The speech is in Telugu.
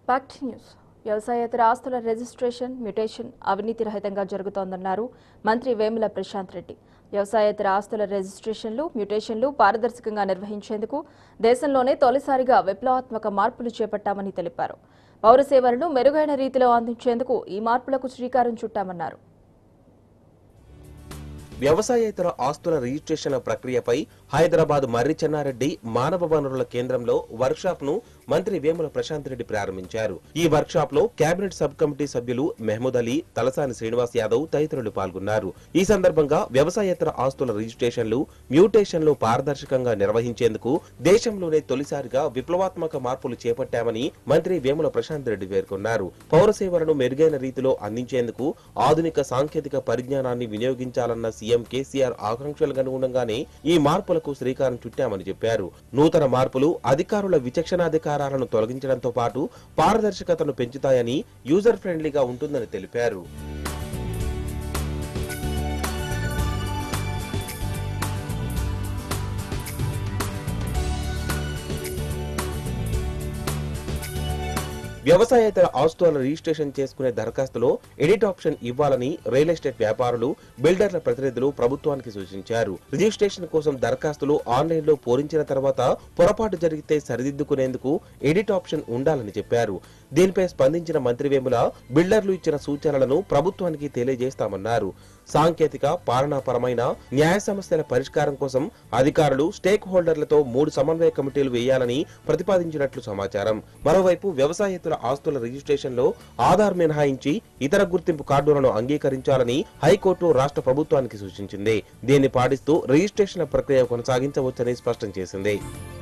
బ్యాక్ టు న్యూస్ వ్యవసాయేతర ఆస్తుల రిజిస్ట్రేషన్ మ్యుటేషన్ అవినీతి రహితంగా జరుగుతోందన్నారు మంత్రి వేముల ప్రశాంత్ రెడ్డి వ్యవసాయేతర ఆస్తుల రిజిస్ట్రేషన్లు మ్యుటేషన్లు పారదర్శకంగా నిర్వహించేందుకు దేశంలోనే తొలిసారిగా విప్లవాత్మక మార్పులు చేపట్టామని తెలిపారు పౌర సేవలను మెరుగైన రీతిలో అందించేందుకు ఈ మార్పులకు శ్రీకారం చుట్టామన్నారు వ్యవసాయేతర ఆస్తుల రిజిస్ట్రేషన్ల ప్రక్రియపై హైదరాబాద్ మర్రి చెన్నారెడ్డి మానవ వనరుల కేంద్రంలో వర్క్షాప్ ను మంత్రి వేముల ప్రశాంత్ రెడ్డి ప్రారంభించారు ఈ వర్క్షాప్ లో కేబినెట్ సబ్ కమిటీ సభ్యులు మెహమూద్ అలీ తలసాని శ్రీనివాస్ యాదవ్ తదితరులు పాల్గొన్నారు ఈ సందర్భంగా వ్యవసాయేతర ఆస్తుల రిజిస్ట్రేషన్లు మ్యూటేషన్లు పారదర్శకంగా నిర్వహించేందుకు దేశంలోనే తొలిసారిగా విప్లవాత్మక మార్పులు చేపట్టామని మంత్రి వేముల ప్రశాంత్ రెడ్డి పేర్కొన్నారు పౌర సేవలను మెరుగైన రీతిలో అందించేందుకు ఆధునిక సాంకేతిక పరిజ్ఞానాన్ని వినియోగించాలన్న సీఎం కేసీఆర్ ఆకాంక్షలకు అనుగుణంగానే ఈ మార్పులకు శ్రీకారం చుట్టామని చెప్పారు నూతన మార్పులు అధికారుల విచక్షణాధికారాలను తొలగించడంతో పాటు పారదర్శకతను పెంచుతాయని యూజర్ ఫ్రెండ్లీగా ఉంటుందని తెలిపారు వ్యవసాయేతర ఆస్తుల రిజిస్ట్రేషన్ చేసుకునే దరఖాస్తులో ఎడిట్ ఆప్షన్ ఇవ్వాలని రియల్ ఎస్టేట్ వ్యాపారులు బిల్డర్ల ప్రతినిధులు ప్రభుత్వానికి సూచించారు రిజిస్ట్రేషన్ కోసం దరఖాస్తులు ఆన్లైన్ లో పూరించిన తర్వాత పొరపాటు జరిగితే సరిదిద్దుకునేందుకు ఎడిట్ ఆప్షన్ ఉండాలని చెప్పారు దీనిపై స్పందించిన మంత్రి వేముల బిల్డర్లు ఇచ్చిన సూచనలను ప్రభుత్వానికి తెలియజేస్తామన్నారు సాంకేతిక పాలనాపరమైన న్యాయ సమస్యల పరిష్కారం కోసం అధికారులు స్టేక్ హోల్డర్లతో మూడు సమన్వయ కమిటీలు వేయాలని ప్రతిపాదించినట్లు సమాచారం మరోవైపు వ్యవసాయేతర ఆస్తుల రిజిస్ట్రేషన్ లో ఆధార్ మినహాయించి ఇతర గుర్తింపు కార్డులను అంగీకరించాలని హైకోర్టు రాష్ట్ర ప్రభుత్వానికి సూచించింది దీన్ని పాటిస్తూ రిజిస్ట్రేషన్ ప్రక్రియ కొనసాగించవచ్చని స్పష్టం చేసింది